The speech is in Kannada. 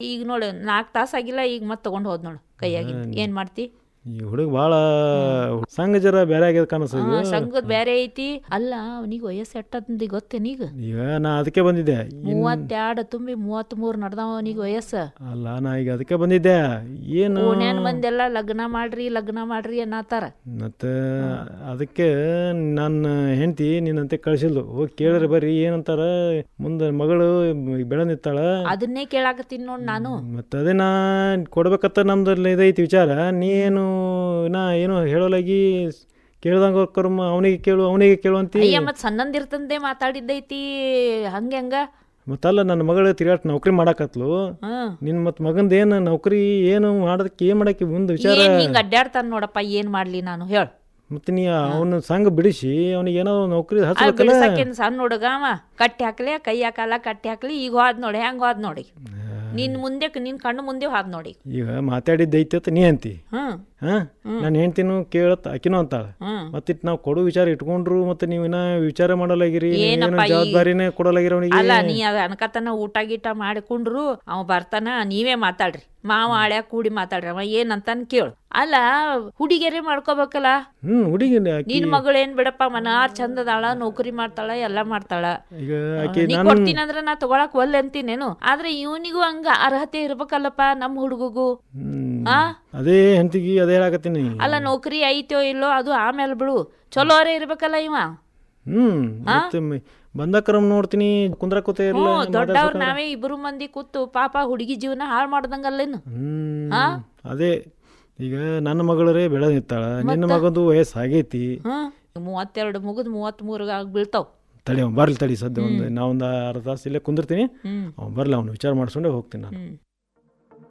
ಈಗ ನೋಡು ನಾಲ್ಕು ತಾಸು ಆಗಿಲ್ಲ ಈಗ ಮತ್ತೆ ತಗೊಂಡು ಹೋದ್ ನೋಡು ಕೈಯಾಗಿ ಏನ್ ಮಾಡ್ತಿ ಈ ಹುಡುಗ ಭಾಳ ಸಂಘ ಜರ ಬೇರೆ ಆಗ್ಯದ ಕಾಣಿಸ್ತದ ಸಂಘದ ಬೇರೆ ಐತಿ ಅಲ್ಲ ಅವನಿಗೆ ವಯಸ್ಸು ಎಟ್ಟಂದಿ ಗೊತ್ತೇನೀಗ ಈಗ ನಾ ಅದಕ್ಕೆ ಬಂದಿದ್ದೆ ಮೂವತ್ತೆರಡು ತುಂಬಿ ಮೂವತ್ತ್ ಮೂರು ನಡ್ದಾವ ಅವನಿಗೆ ವಯಸ್ಸು ಅಲ್ಲ ನಾ ಈಗ ಅದಕ್ಕೆ ಬಂದಿದ್ದೆ ಏನು ಓಣ್ಯಾನ್ ಮಂದೆಲ್ಲ ಲಗ್ನ ಮಾಡ್ರಿ ಲಗ್ನ ಮಾಡ್ರಿ ಅನ್ನತ್ತಾರ ಮತ್ತು ಅದಕ್ಕೆ ನನ್ನ ಹೆಂಡತಿ ನಿನ್ನಂತೆ ಕಳ್ಸಿಲ್ದು ಹೋಗಿ ಕೇಳಿದ್ರೆ ಬರ್ರಿ ಏನಂತಾರ ಮುಂದೆ ಮಗಳು ಬೆಳೆ ನಿತ್ತಾಳ ಅದನ್ನೇ ಕೇಳಾಕತ್ತೀನಿ ನೋಡ್ ನಾನು ಮತ್ತು ಅದೇ ನಾ ಕೊಡ್ಬೇಕತ್ತ ನಮ್ದಲ್ಲಿ ಇದೈತಿ ವಿಚಾರ ನೀನು ನಾ ಏನು ಹೇಳೋಲಾಗಿ ಕೇಳ್ದಂಗ ಕರ್ಮ ಅವನಿಗೆ ಕೇಳು ಅವನಿಗೆ ಕೇಳು ಅಂತಿ ಅಯ್ಯ ಮತ್ ಸಣ್ಣಂದಿರ್ತಂದೆ ಮಾತಾಡಿದ್ದೈತಿ ಹಂಗೆ ಹಂಗ ಮತ್ತಲ್ಲ ನನ್ನ ಮಗಳು ತಿರ್ಗಾಟ ನೌಕರಿ ಮಾಡಾಕತ್ಲು ಹ್ಮ್ ನಿನ್ನ ಮತ್ತು ಮಗಂದ ಏನು ನೌಕರಿ ಏನು ಮಾಡೋದಕ್ಕೆ ಏನು ಮಾಡಕ್ಕೆ ಮುಂದೆ ವಿಚಾರ ಏನ್ ಹಿಂಗ್ ಅಡ್ಡಾಡ್ತಾನ ನೋಡಪ್ಪ ಏನ್ ಮಾಡ್ಲಿ ನಾನು ಹೇಳ ಮತ್ತೆ ನೀ ಅವನ ಸಂಘ ಬಿಡಿಸಿ ಅವನಿಗೆ ಏನೋ ನೌಕರಿ ಹಚ್ಚಬೇಕಲ್ಲ ಬಿಡ್ಸಕ್ಕೇನ್ ಸಣ್ಣ ಹುಡುಗ ಅವ ಕಟ್ಟಿ ಹಾಕ್ಲಿ ಕೈಯ ಕಾಲ ಕಟ್ಟಿ ಹಾಕ್ಲಿ ಈಗ ಹೋದ್ ನೋಡಿ ಹೆಂಗ್ ಹೋದ್ ನೋಡಿ ನಿನ್ ಮುಂದೆ ನಿನ್ ಕಣ್ಣು ಮುಂದೆ ಹೋದ್ ನೋಡಿ ಈಗ ಮಾತಾಡಿದ್ದೈತೆ ಅಂತ ನೀ ಅಂತಿ ಹ್ಮ್ ಹಾ ನಾನು ಹೆಂಡ್ತಿನೂ ಕೇಳತ್ ಆಕಿನೂ ಅಂತಾಳ ಹ್ಮ್ ಮತ್ತಿಟ್ ನಾವು ಕೊಡೋ ವಿಚಾರ ಇಟ್ಕೊಂಡ್ರು ಮತ್ತೆ ನೀವು ಇನ್ನ ವಿಚಾರ ಮಾಡಲಾಗಿರಿ ಏನು ಏನಪ್ಪ ಈ- ಜವಾಬ್ದಾರಿನೇ ಕೊಡಲಾಗಿರಿ ಅವನಿಗೆ ಅಲ್ಲ ನೀ ಅದ ಅನ್ಕತನ ಊಟ ಗೀಟ ಮಾಡಿಕೊಂಡ್ರು ಅವ ಬರ್ತಾನ ನೀವೇ ಮಾತಾಡ್ರಿ ಮಾವ ಆಳ್ಯಾಗ ಕೂಡಿ ಮಾತಾಡ್ರಿ ಅವ ಏನಂತಾನ ಕೇಳು ಅಲ್ಲ ಹುಡುಗಿಯರೇ ಮಾಡ್ಕೋಬೇಕಲ್ಲ ಹ್ಮ್ ಹುಡುಗಿ ಆಕಿ ನಿನ್ ಮಗಳು ಏನ್ ಬಿಡಪ್ಪ ಮನಾರ್ ಚಂದದಾಳ ನೌಕರಿ ಮಾಡ್ತಾಳ ಎಲ್ಲಾ ಮಾಡ್ತಾಳ ಈಗ ಆಕಿ ನೀ ನಾನು ಕೊಡ್ತೀನಂದ್ರ ನಾ ತಗೊಳಕ್ ಒಲ್ಲೆ ಅಂತೀನೇನು ಆದ್ರೆ ಇವನಿಗೂ ಹಂಗ ಅರ್ಹತೆ ಇರ್ಬೇಕಲ್ಲಪ್ಪ ನಮ್ ಹುಡುಗಗೂ ಹ್ಮ್. ಆ ಅದೇ ಹೆಂಡತಿಗೆ ಅದೇ ಹೇಳಕತ್ತೀನಿ ಅಲ್ಲ ನೌಕರಿ ಐತೋ ಇಲ್ಲೋ ಅದು ಆಮೇಲೆ ಬಿಡು ಚಲೋರೇ ಇರ್ಬೇಕಲ್ಲ ಇವ ಹ್ಮ್ ಮತ್ತೆ ಮ- ಬಂದಕ್ರಮ್ ನೋಡ್ತೀನಿ ಕುಂದ್ರಕೋತ ಇರಲ್ಲ ಹ್ಞೂ ದೊಡ್ಡವ್ರ ನಾವೇ ಇಬ್ರು ಮಂದಿ ಕೂತು ಪಾಪ ಹುಡುಗಿ ಜೀವನ ಹಾಳು ಮಾಡ್ದಂಗಲ್ಲೇನು ಹ್ಮ್ ಆ? ಅದೇ ಈಗ ನನ್ನ ಮಗಳರೇ ಬೆಳೆ ನಿಂತಾಳ ನಿನ್ನ ಮಗಂದು ವಯಸ್ಸು ಆಗೈತಿ ಹ್ಮ್ ಮೂವತ್ತೆರಡು ಮುಗಿದ್ ಮೂವತ್ತ್ ಮೂರ್ಗ ಆಗಿ ಬೀಳ್ತಾವ್ ತಡಿ ಅವ್ನು ಬರ್ಲಿ ತಡಿ ಸದ್ಯ ಒಂದು ನಾ ಒಂದು ಅರ್ಧ ತಾಸು ಇಲ್ಲೇ ಕುಂದಿರ್ತೀನಿ ಹ್ಮ್ ಅವ್ನು ಬರ್ಲಿ ಅವ್ನು ವಿಚಾರ ಮಾಡಿಸ್ಕೊಂಡೆ ಹೋಗ್ತೀನಿ ನಾನು ಹ್ಮ್